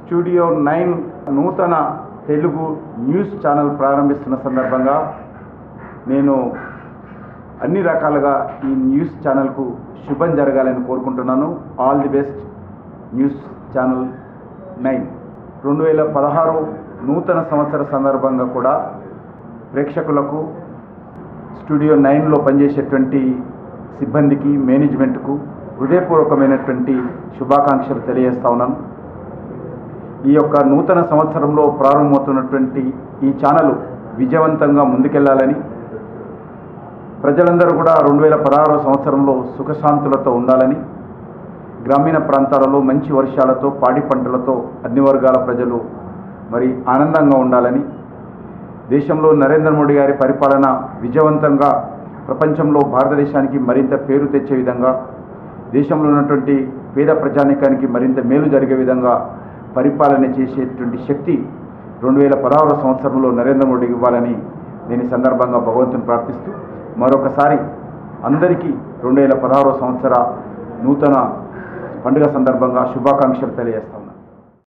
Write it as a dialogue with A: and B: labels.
A: studio nine నూతన Telugu news channel ప్రారంభిస్తున్న సందర్భంగా నేను అన్ని రకాలుగా ఈ న్యూస్ ఛానల్కు శుభం జరగాలని కోరుకుంటున్నాను all the best news channel nine రెండు వేల పదహారు నూతన సంవత్సర సందర్భంగా కూడా ప్రేక్షకులకు స్టూడియో నైన్లో పనిచేసేటువంటి సిబ్బందికి మేనేజ్మెంట్కు హృదయపూర్వకమైనటువంటి శుభాకాంక్షలు తెలియజేస్తా ఉన్నాను ఈ యొక్క నూతన సంవత్సరంలో ప్రారంభమవుతున్నటువంటి ఈ ఛానల్ విజయవంతంగా ముందుకెళ్లాలని ప్రజలందరూ కూడా రెండు వేల పదహారో సంవత్సరంలో సుఖశాంతులతో ఉండాలని గ్రామీణ ప్రాంతాలలో మంచి వర్షాలతో పాడి పంటలతో అన్ని వర్గాల ప్రజలు మరి ఆనందంగా ఉండాలని దేశంలో నరేంద్ర మోడీ గారి పరిపాలన విజయవంతంగా ప్రపంచంలో భారతదేశానికి మరింత పేరు తెచ్చే విధంగా దేశంలో ఉన్నటువంటి పేద ప్రజానికానికి మరింత మేలు జరిగే విధంగా పరిపాలన చేసేటువంటి శక్తి రెండు వేల పదహారవ సంవత్సరంలో నరేంద్ర మోడీకి ఇవ్వాలని నేను ఈ సందర్భంగా భగవంతుని ప్రార్థిస్తూ మరొకసారి అందరికీ రెండు వేల పదహారవ సంవత్సర నూతన పండుగ సందర్భంగా శుభాకాంక్షలు తెలియజేస్తా ఉన్నాను